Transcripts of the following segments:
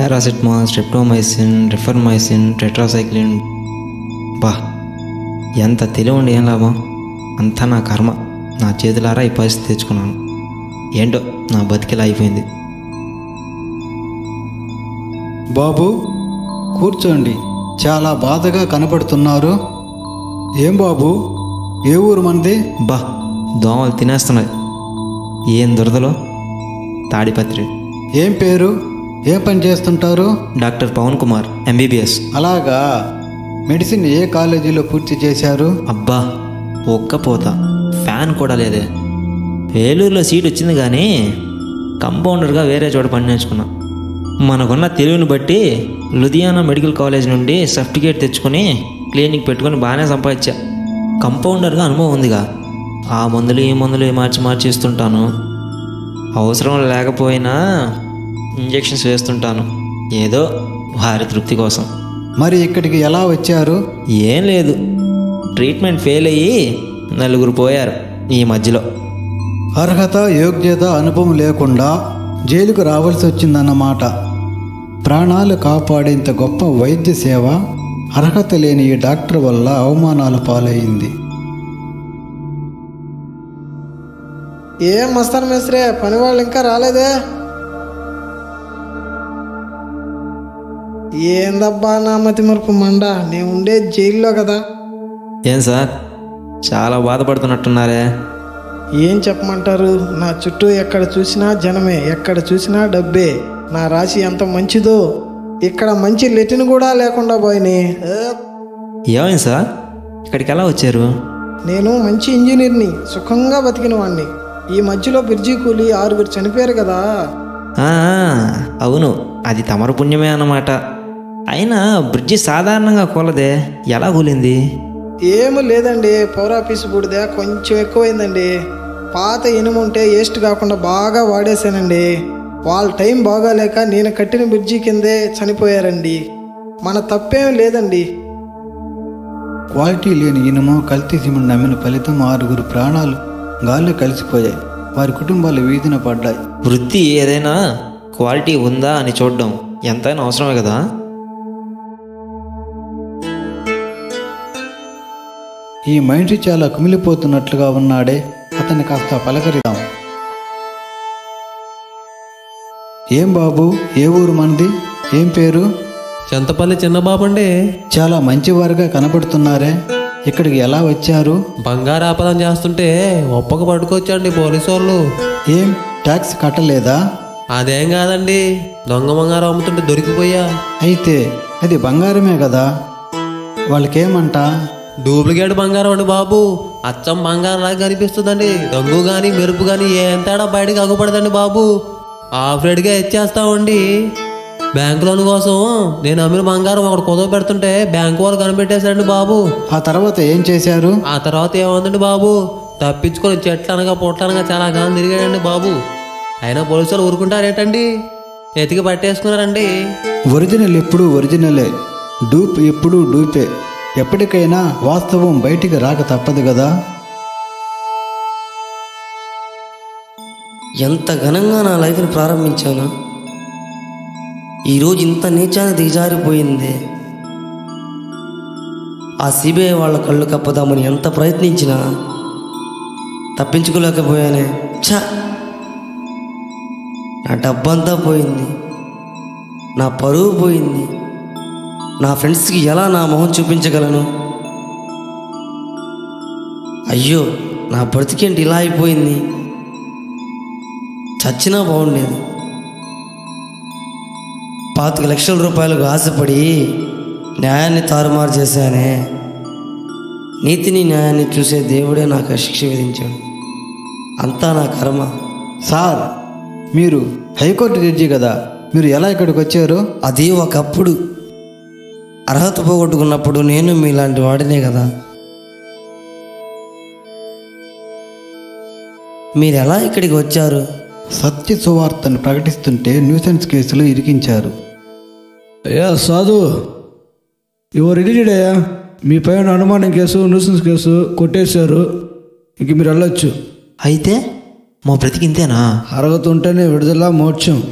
paracetamol streptomycin రిఫర్మైసిన్ tetracycline బా ఎంత తెలివి ఉండి ఏం లాభం అంతా నా కర్మ నా చేతులారా ఈ పరిస్థితి తెచ్చుకున్నాను ఏంటో నా బతికిలా అయిపోయింది బాబు కూర్చోండి చాలా బాధగా కనపడుతున్నారు ఏం బాబు ఏ ఊరు మంది బా దోమలు తినేస్తున్నాయి ఏం దురదలో తాడిపత్రి ఏం పేరు ఏ పని చేస్తుంటారు డాక్టర్ పవన్ కుమార్ ఎంబీబీఎస్ అలాగా మెడిసిన్ ఏ కాలేజీలో పూర్తి చేశారు అబ్బా ఒక్క పోత ఫ్యాన్ కూడా లేదే ఏలూరులో సీట్ వచ్చింది కానీ కంపౌండర్గా వేరే చోట పని నేర్చుకున్నా మనకున్న తెలివిని బట్టి లుధియానా మెడికల్ కాలేజ్ నుండి సర్టిఫికేట్ తెచ్చుకొని క్లినిక్ పెట్టుకొని బాగానే సంపాదించా కంపౌండర్గా అనుభవం ఉందిగా ఆ మందులు ఈ మందులు మార్చి మార్చి ఇస్తుంటాను అవసరం లేకపోయినా ఇంజెక్షన్స్ వేస్తుంటాను ఏదో వారి తృప్తి కోసం మరి ఇక్కడికి ఎలా వచ్చారు ఏం లేదు ట్రీట్మెంట్ ఫెయిల్ అయ్యి నలుగురు పోయారు ఈ మధ్యలో అర్హత యోగ్యత అనుభవం లేకుండా జైలుకు రావాల్సి వచ్చిందన్నమాట ప్రాణాలు కాపాడేంత గొప్ప వైద్య సేవ అర్హత లేని ఈ డాక్టర్ వల్ల అవమానాల పాలైంది ఏం మస్తాన్ మేస్త్రే పని వాళ్ళు ఇంకా రాలేదే ఏందబ్బా నా మతి మరుపు మండ నేను ఉండే జైల్లో కదా ఏం సార్ చాలా బాధపడుతున్నట్టున్నారే ఏం చెప్పమంటారు నా చుట్టూ ఎక్కడ చూసినా జనమే ఎక్కడ చూసినా డబ్బే నా రాశి ఎంత మంచిదో ఇక్కడ మంచి లెటిన్ కూడా లేకుండా పోయినాయి ఏ, ఏమైంది సార్ ఇక్కడికి ఎలా వచ్చారు నేను మంచి ఇంజనీర్ని సుఖంగా బతికిన వాడిని ఈ మధ్యలో బ్రిడ్జి కూలి ఆరుగురు చనిపోయారు కదా ఆ, అవును అది తమరు పుణ్యమే అన్నమాట అయినా బ్రిడ్జి సాధారణంగా కూలదే ఎలా కూలింది ఏమీ లేదండి పవర్ ఆఫీస్ బూడిద కొంచెం ఎక్కువైందండి పాత ఇనుము ఉంటే వేస్ట్ కాకుండా బాగా వాడేశానండి వాళ్ళ టైం బాగాలేక నేను కట్టిన బ్రిడ్జి కిందే చనిపోయారండి మన తప్పేం లేదండి క్వాలిటీ లేని ఇనుము కల్తీ సిమెంట్ నమ్మిన ఫలితం ఆరుగురు ప్రాణాలు గాల్లో కలిసిపోయాయి వారి కుటుంబాలు వీధిన పడ్డాయి వృత్తి ఏదైనా క్వాలిటీ ఉందా అని చూడడం ఎంతైనా అవసరమే కదా ఈ మనిషి చాలా కుమిలిపోతున్నట్లుగా ఉన్నాడే అతన్ని కాస్త పలకరిద్దాం ఏం బాబు ఏ ఊరు మనది ఏం పేరు చింతపల్లి చిన్నబాబండి చాలా మంచివారుగా కనపడుతున్నారే ఇక్కడికి ఎలా వచ్చారు బంగారు ఆపదం చేస్తుంటే ఒప్పక పట్టుకొచ్చండి పోలీసు వాళ్ళు ఏం ట్యాక్స్ కట్టలేదా అదేం కాదండి దొంగ బంగారం అమ్ముతుంటే దొరికిపోయా అయితే అది బంగారమే కదా వాళ్ళకేమంట డూప్లికేట్ బంగారం అండి బాబు అచ్చం బంగారం లాగా కనిపిస్తుందండి రంగు కానీ మెరుపు కానీ ఏం తేడా బయటకు అగ్గుపడదండి బాబు ఆఫ్ రేట్గా ఇచ్చేస్తామండి బ్యాంక్ లోన్ కోసం నేను అమ్మిన బంగారం ఒకటి కుదవ పెడుతుంటే బ్యాంక్ వాళ్ళు కనిపెట్టేశారండి బాబు ఆ తర్వాత ఏం చేశారు ఆ తర్వాత ఏముందండి బాబు తప్పించుకొని చెట్లు అనగా పొట్లు అనగా చాలా కాలం తిరిగాడండి బాబు అయినా పోలీసులు ఊరుకుంటారేటండి ఎతికి పట్టేసుకున్నారండి ఒరిజినల్ ఎప్పుడు ఒరిజినలే డూప్ ఎప్పుడు డూపే ఎప్పటికైనా వాస్తవం బయటికి రాక తప్పదు కదా ఎంత ఘనంగా నా లైఫ్ని ప్రారంభించాను ఈరోజు ఇంత నీచాన్ని దిగజారిపోయింది ఆ సిబిఐ వాళ్ళ కళ్ళు కప్పదామని ఎంత ప్రయత్నించినా తప్పించుకోలేకపోయానే ఛ నా డబ్బంతా పోయింది నా పరువు పోయింది నా ఫ్రెండ్స్కి ఎలా నా మొహం చూపించగలను అయ్యో నా బ్రతికేంటి ఇలా అయిపోయింది చచ్చినా బాగుండేది పాతిక లక్షల రూపాయలకు ఆశపడి న్యాయాన్ని తారుమారు చేశానే నీతిని న్యాయాన్ని చూసే దేవుడే నాకు ఆ శిక్ష విధించాడు అంతా నా కర్మ సార్ మీరు హైకోర్టు జడ్జి కదా మీరు ఎలా ఇక్కడికి వచ్చారు అది ఒకప్పుడు అర్హత పోగొట్టుకున్నప్పుడు నేను మీలాంటి వాడినే కదా మీరు ఎలా ఇక్కడికి వచ్చారు సత్య సువార్తను ప్రకటిస్తుంటే న్యూసెన్స్ కేసులో ఇరికించారు అయ్యా సాధు యువర్ ఎడిటెడ్ అయ్యా మీ పైన అనుమానం కేసు న్యూసెన్స్ కేసు కొట్టేశారు ఇంక మీరు వెళ్ళొచ్చు అయితే మా బ్రతికింతేనా అర్హత ఉంటేనే విడుదల మోక్షం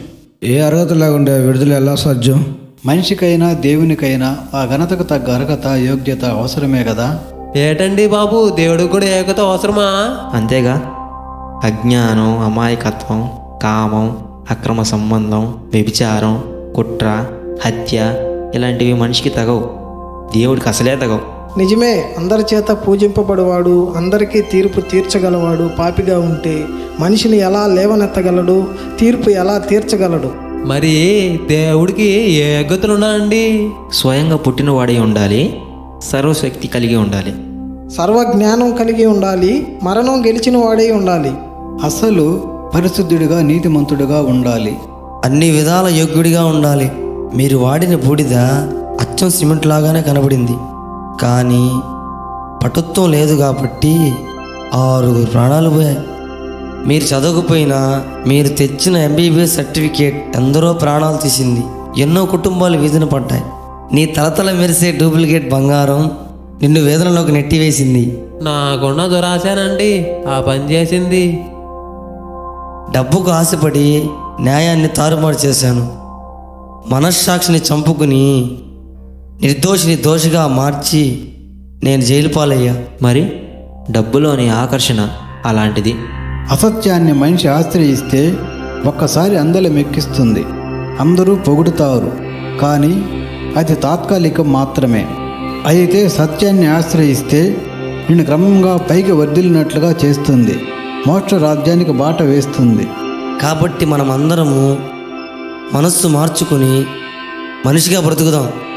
ఏ అర్హత లేకుండా విడుదల ఎలా సాధ్యం మనిషికైనా దేవునికైనా ఆ ఘనతకు తగ్గ అర్హత యోగ్యత అవసరమే కదా ఏటండి బాబు దేవుడికి కూడా ఏకత అవసరమా అంతేగా అజ్ఞానం అమాయకత్వం కామం అక్రమ సంబంధం వ్యభిచారం కుట్ర హత్య ఇలాంటివి మనిషికి తగవు దేవుడికి అసలే తగవు నిజమే అందరి చేత పూజింపబడువాడు అందరికీ తీర్పు తీర్చగలవాడు పాపిగా ఉంటే మనిషిని ఎలా లేవనెత్తగలడు తీర్పు ఎలా తీర్చగలడు మరి దేవుడికి ఏ యోగ్యతలు ఉన్నాయండి స్వయంగా పుట్టినవాడై ఉండాలి సర్వశక్తి కలిగి ఉండాలి సర్వజ్ఞానం కలిగి ఉండాలి మరణం గెలిచిన వాడై ఉండాలి అసలు పరిశుద్ధుడిగా నీతిమంతుడిగా ఉండాలి అన్ని విధాల యోగ్యుడిగా ఉండాలి మీరు వాడిన బూడిద అచ్చం సిమెంట్ లాగానే కనబడింది కానీ పటుత్వం లేదు కాబట్టి ఆరుగురు ప్రాణాలు పోయాయి మీరు చదవకపోయినా మీరు తెచ్చిన ఎంబీబీఎస్ సర్టిఫికేట్ ఎందరో ప్రాణాలు తీసింది ఎన్నో కుటుంబాలు వీధిన పడ్డాయి నీ తలతల మెరిసే డూప్లికేట్ బంగారం నిన్ను వేదనలోకి నెట్టివేసింది నాకున్న దురాశానండి ఆ పని చేసింది డబ్బుకు ఆశపడి న్యాయాన్ని తారుమారు చేశాను మనస్సాక్షిని చంపుకుని నిర్దోషిని దోషిగా మార్చి నేను జైలు పాలయ్యా మరి డబ్బులోని ఆకర్షణ అలాంటిది అసత్యాన్ని మనిషి ఆశ్రయిస్తే ఒక్కసారి అందలం ఎక్కిస్తుంది అందరూ పొగుడుతారు కానీ అది తాత్కాలికం మాత్రమే అయితే సత్యాన్ని ఆశ్రయిస్తే నిన్ను క్రమంగా పైకి వర్ధిల్లినట్లుగా చేస్తుంది మోక్ష రాజ్యానికి బాట వేస్తుంది కాబట్టి మనం అందరము మనస్సు మార్చుకుని మనిషిగా బ్రతుకుదాం